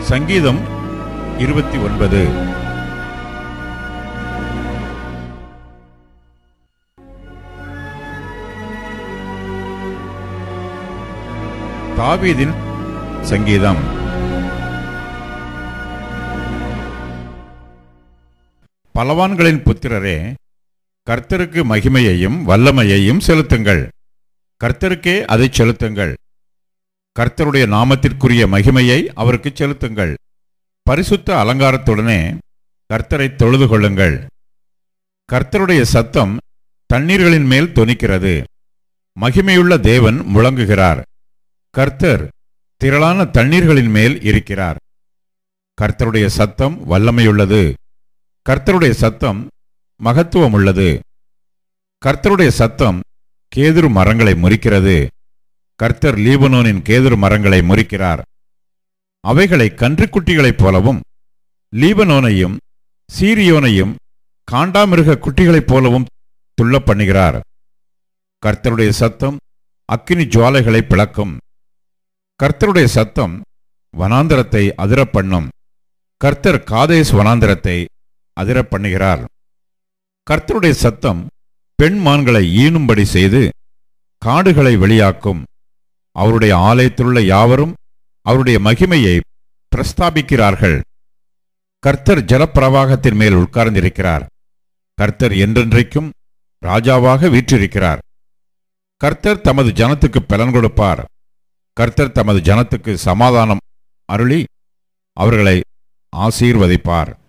சங்கீதம் இருபத்தி ஒன்பது தாவீதின் சங்கீதம் பலவான்களின் புத்திரரே கர்த்தருக்கு மகிமையையும் வல்லமையையும் செலுத்துங்கள் கர்த்தருக்கே அதை செலுத்துங்கள் கர்த்தருடைய நாமத்திற்குரிய மகிமையை அவருக்கு செலுத்துங்கள் பரிசுத்த அலங்காரத்துடனே கர்த்தரை தொழுது கொள்ளுங்கள் கர்த்தருடைய சத்தம் தண்ணீர்களின் மேல் தொனிக்கிறது மகிமையுள்ள தேவன் முழங்குகிறார் கர்த்தர் திரளான தண்ணீர்களின் மேல் இருக்கிறார் கர்த்தருடைய சத்தம் வல்லமையுள்ளது கர்த்தருடைய சத்தம் மகத்துவமுள்ளது கர்த்தருடைய சத்தம் கேதுரு மரங்களை முறிக்கிறது கர்த்தர் லீபனோனின் கேதுரு மரங்களை முறிக்கிறார் அவைகளை கன்றுக்குட்டிகளைப் போலவும் லீபனோனையும் சீரியோனையும் காண்டாமிருக குட்டிகளைப் போலவும் துள்ளப் பண்ணுகிறார் கர்த்தருடைய சத்தம் அக்கினி ஜுவாலைகளை பிளக்கும் கர்த்தருடைய சத்தம் வனாந்தரத்தை அதிரப் பண்ணும் கர்த்தர் காதேஸ் வனாந்தரத்தை அதிரப் பண்ணுகிறார் கர்த்தருடைய சத்தம் பெண் மான்களை ஈனும்படி செய்து காடுகளை வெளியாக்கும் அவருடைய ஆலயத்திலுள்ள யாவரும் அவருடைய மகிமையை பிரஸ்தாபிக்கிறார்கள் கர்த்தர் ஜலப்பிரவாகத்தின் மேல் உட்கார்ந்திருக்கிறார் கர்த்தர் என்றென்றைக்கும் ராஜாவாக வீற்றிருக்கிறார் கர்த்தர் தமது ஜனத்துக்கு பலன் கொடுப்பார் கர்த்தர் தமது ஜனத்துக்கு சமாதானம் அருளி அவர்களை ஆசீர்வதிப்பார்